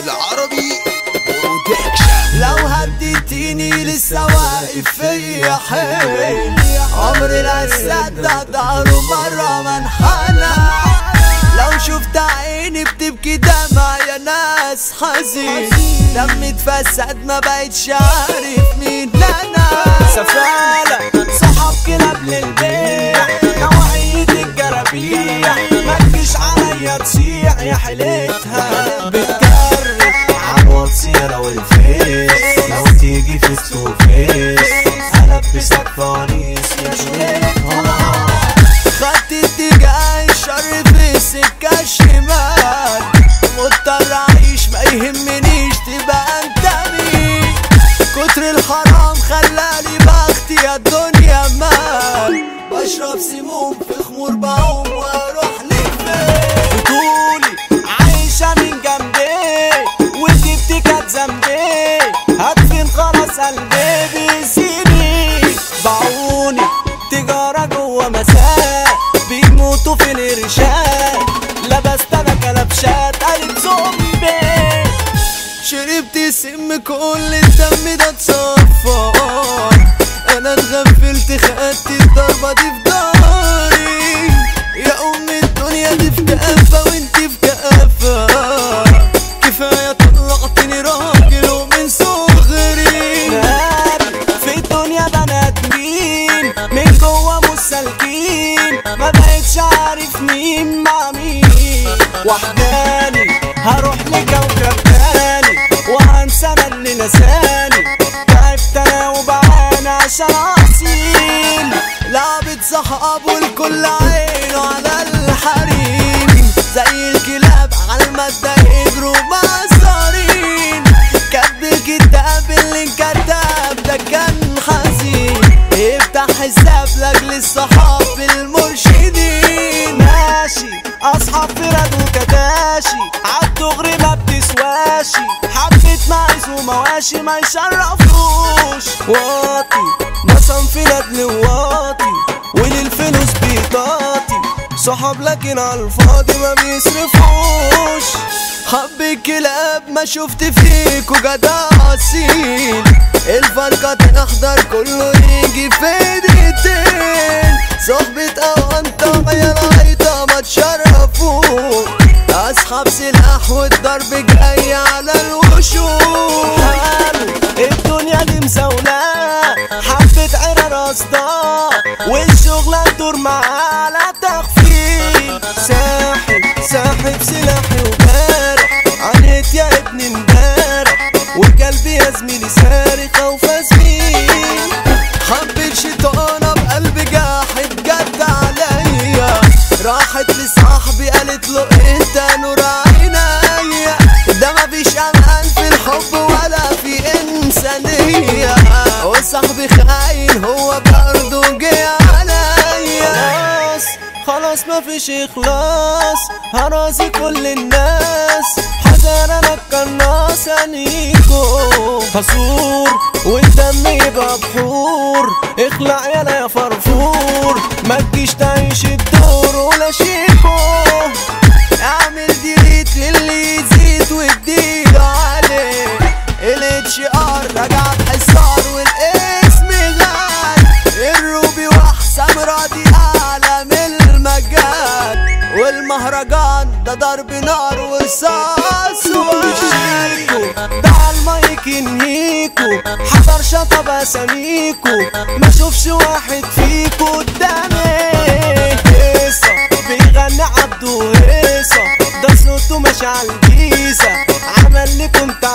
العربي برودكشن لو هديتيني لسه واقف فيا حيل عمري لا صدق ضهره مرة منحنى لو شفت عيني بتبكي دمع يا ناس حزين دمي اتفسد ما بقتش عارف مين انا سفالة صحاب كلاب للبيع نوعية الجرابيع ما تجيش عليا تصيع يا حيلتها بتكرر عن وصيرة والفيس لو تيجي فيس تو فيس ألبسك فوانيس يا شيخها خدت اتجاه الشر في السكة الشمال مضطر اعيش ما يهمنيش تبقى انت مين كتر الحرام خلاني بختي يا الدنيا مال بشرب سموم في خمور بعوم واروح لفين طولي عايشة من جنبي وجبتي كانت ذنبي هدفن خلاص قلبي بيسيني باعوني تجارة جوه مساء بيموتوا في الإرشاد لبست أنا كلبشات قلب زومبي شربت سم كل الدم ده اتصفى انا اتغفلت خدت الضربة دي في ضهري يا ام الدنيا دي في كقفة وانت في كقفة كفاية طلعتني راجل ومن صغري نار في الدنيا بني ادمين من جوه مش سالكين ما بقتش عارف مين مع مين وحداني هروح لكوكب تاني وهنسى انا اللي نساني تعبت انا وبعاني عشان اصيل لعبة صحاب والكل عينه على الحريم زي الكلاب على المادة يجروا معصرين كتب الكتاب اللي انكتب ده كان حزين افتح حساب لاجل الصحاب المرشدين ماشي اصحاب فرد وكتاشي عالدغري ما بتسواشي حبة معز ومواشي ما يشرفوش واطي ما صنفي ندل واطي وللفلوس بيطاطي صحاب لكن عالفاضي ما بيصرفوش حب الكلاب ما شفت فيكوا جدع اصيل الفرقة تحضر كله يجي في دقيقتين صحبة او انت يا رايطة ما تشرفوا اصحاب سلاح والضرب جاي على الوشوش حلو الدنيا دي مزاولة حبة عرى رصدة والشغلة تدور معاه على تخفيل ساحب ساحب سلاحي وبارح عانيت يا ابني امبارح وقلبي يا زميلي صارخة وفازمين حبة شيطانة بقلب جاحد جد عليا راحت لصاحبي قالت له انت نور عينيا ده مفيش امان في الحب ولا في انسانية وصاحبي خاين هو برضه جه عليا خلاص خلاص مفيش اخلاص هرازي كل الناس حذر انا القناص انيكو هصور والدم يبقى بحور اخلع يالا يا فرفور ما تجيش تعيش الدور ولا شيكو اعمل ديليت للي يزيد واديله عليه الاتش ار رجع بحصار والاسم غالي الروبي واحسن راضي اعلى من المجال والمهرجان ده ضرب نار وصاص شيكو ده المايك ينهيكو حضر شطب اساميكو ما اشوفش واحد فيكو قدامي هيصة بيغني عبده هيصة ده صوته ماشي على الجيزة عمل لي كنت